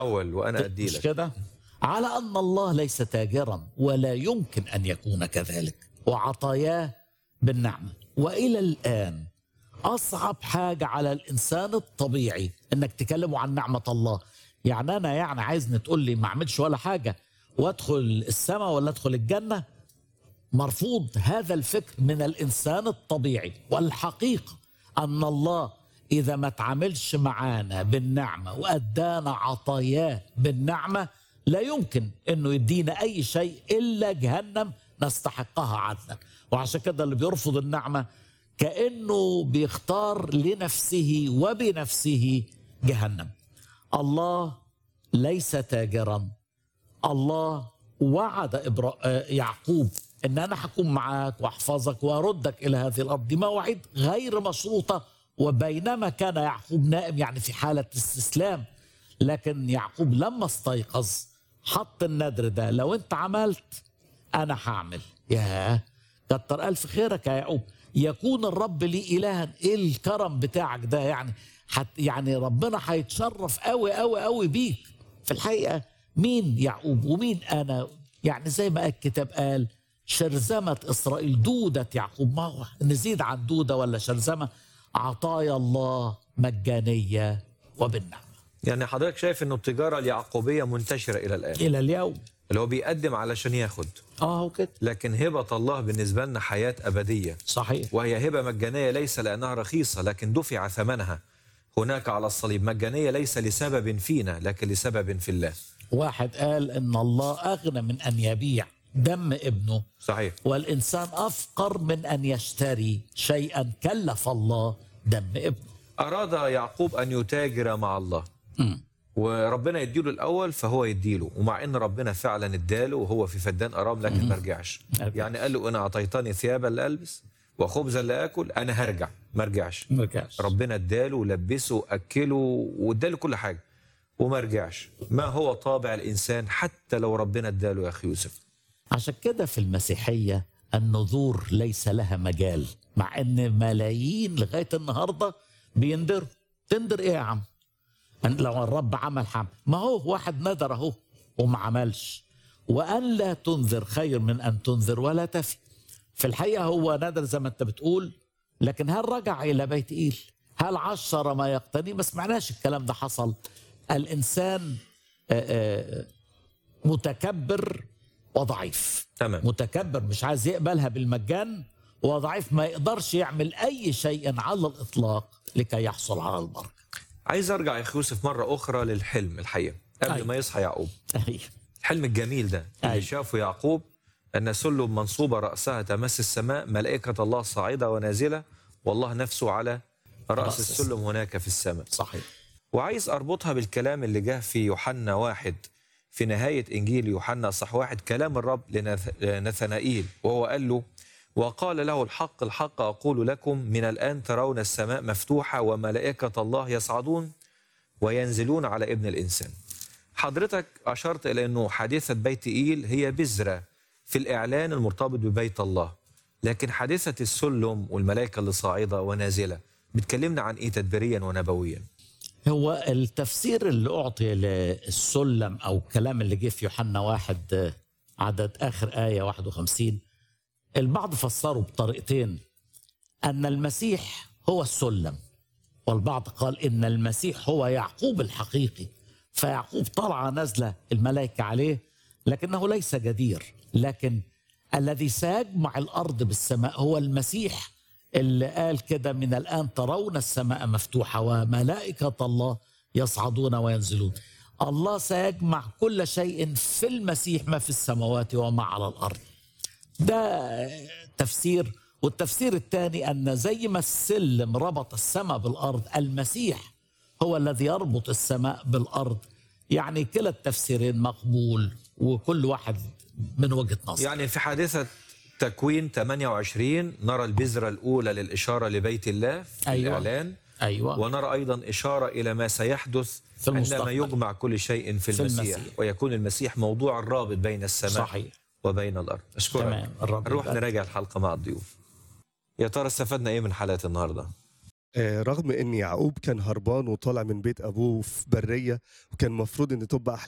اول وانا ادي مش لك كده على أن الله ليس تاجرا ولا يمكن أن يكون كذلك وعطاياه بالنعمة وإلى الآن أصعب حاجة على الإنسان الطبيعي إنك تكلمه عن نعمة الله يعني أنا يعني عايزني تقول لي ما أعملش ولا حاجة وأدخل السماء ولا أدخل الجنة مرفوض هذا الفكر من الإنسان الطبيعي والحقيقة أن الله إذا ما تعاملش معانا بالنعمة وأدانا عطاياه بالنعمة لا يمكن أنه يدينا أي شيء إلا جهنم نستحقها عدلا وعشان كده اللي بيرفض النعمة كأنه بيختار لنفسه وبنفسه جهنم الله ليس تاجرا الله وعد إبرا... آه، يعقوب ان انا هكون معاك واحفظك واردك الى هذه الارض دي مواعيد غير مشروطه وبينما كان يعقوب نائم يعني في حاله استسلام لكن يعقوب لما استيقظ حط النذر ده لو انت عملت انا هعمل ياه كتر الف خيرك يا يعقوب يكون الرب لي الها ايه الكرم بتاعك ده يعني حت يعني ربنا هيتشرف قوي قوي قوي بيك في الحقيقه مين يعقوب ومين انا يعني زي ما الكتاب قال شرذمة إسرائيل دودة يعقوب ما هو نزيد عن دودة ولا شرذمة عطايا الله مجانية وبالنعمة يعني حضرتك شايف انه التجاره اليعقوبيه منتشره الى الان إلى اليوم اللي هو بيقدم علشان ياخد اه كده لكن هبه الله بالنسبه لنا حياه ابديه صحيح وهي هبه مجانيه ليس لانها رخيصه لكن دفع ثمنها هناك على الصليب مجانيه ليس لسبب فينا لكن لسبب في الله واحد قال إن الله أغنى من أن يبيع دم ابنه صحيح والإنسان أفقر من أن يشتري شيئا كلف الله دم ابنه اراد يعقوب ان يتاجر مع الله مم. وربنا يديله الاول فهو يديله ومع ان ربنا فعلا اداله وهو في فدان ارام لكن ما رجعش أوكي. يعني قال له انا اعطيتني ثيابا لالبس وخبزا لاكل انا هرجع ما رجعش ما رجعش. ربنا اداله ولبسه واكله واداله كل حاجه وما رجعش ما هو طابع الانسان حتى لو ربنا اداله يا اخي يوسف عشان كده في المسيحية النذور ليس لها مجال مع ان ملايين لغاية النهاردة بيندروا تندر ايه يا عم أن لو الرب عمل حمل ما هو واحد ندر اهو وما عملش وان لا تنذر خير من ان تنذر ولا تفي في الحقيقة هو ندر زي ما انت بتقول لكن هل رجع الى بيت ايل هل عشر ما يقتني ما سمعناش الكلام ده حصل الانسان آه، آه، متكبر وضعيف تمام متكبر مش عايز يقبلها بالمجان وضعيف ما يقدرش يعمل اي شيء على الاطلاق لكي يحصل على البركه عايز ارجع يا اخي يوسف مره اخرى للحلم الحقيقه قبل أيوة. ما يصحى يعقوب أيوة. الحلم الجميل ده اللي أيوة. شافه يعقوب أن سلم منصوبة رأسها تمس السماء ملائكة الله صاعدة ونازلة والله نفسه على رأس رأس السلم هناك في السماء صحيح وعايز أربطها بالكلام اللي جه في يوحنا واحد في نهاية إنجيل يوحنا صح واحد كلام الرب لنث- لنثنائيل وهو قال له وقال له الحق الحق أقول لكم من الآن ترون السماء مفتوحة وملائكة الله يصعدون وينزلون على ابن الإنسان حضرتك أشرت إلى أنه حادثة بيت إيل هي بذرة في الإعلان المرتبط ببيت الله لكن حادثة السلم والملائكة اللي صاعدة ونازلة بتكلمنا عن إيه تدبيريا ونبويا هو التفسير اللي اعطي للسلم او الكلام اللي جه في يوحنا واحد آه، عدد اخر ايه 51 البعض فسره بطريقتين ان المسيح هو السلم والبعض قال ان المسيح هو يعقوب الحقيقي فيعقوب طلع نازله الملائكه عليه لكنه ليس جدير لكن الذي سيجمع الارض بالسماء هو المسيح اللي قال كده من الان ترون السماء مفتوحه وملائكه الله يصعدون وينزلون الله سيجمع كل شيء في المسيح ما في السماوات وما على الارض ده تفسير والتفسير الثاني ان زي ما السلم ربط السماء بالارض المسيح هو الذي يربط السماء بالارض يعني كلا التفسيرين مقبول وكل واحد من وجهه نظر يعني في حادثة تكوين 28 نرى البذرة الأولى للإشارة لبيت الله في أيوة. الإعلان ايوه ونرى أيضا إشارة إلى ما سيحدث في المستقبل. عندما يجمع كل شيء في في المسيح, المسيح. ويكون المسيح موضوع الرابط بين السماء صحيح وبين الأرض أشكرك تمام الرب نروح يبارك. نراجع الحلقة مع الضيوف يا ترى استفدنا إيه من حلقة النهاردة آه، رغم ان يعقوب كان هربان وطالع من بيت ابوه في بريه وكان المفروض ان تبقى احلام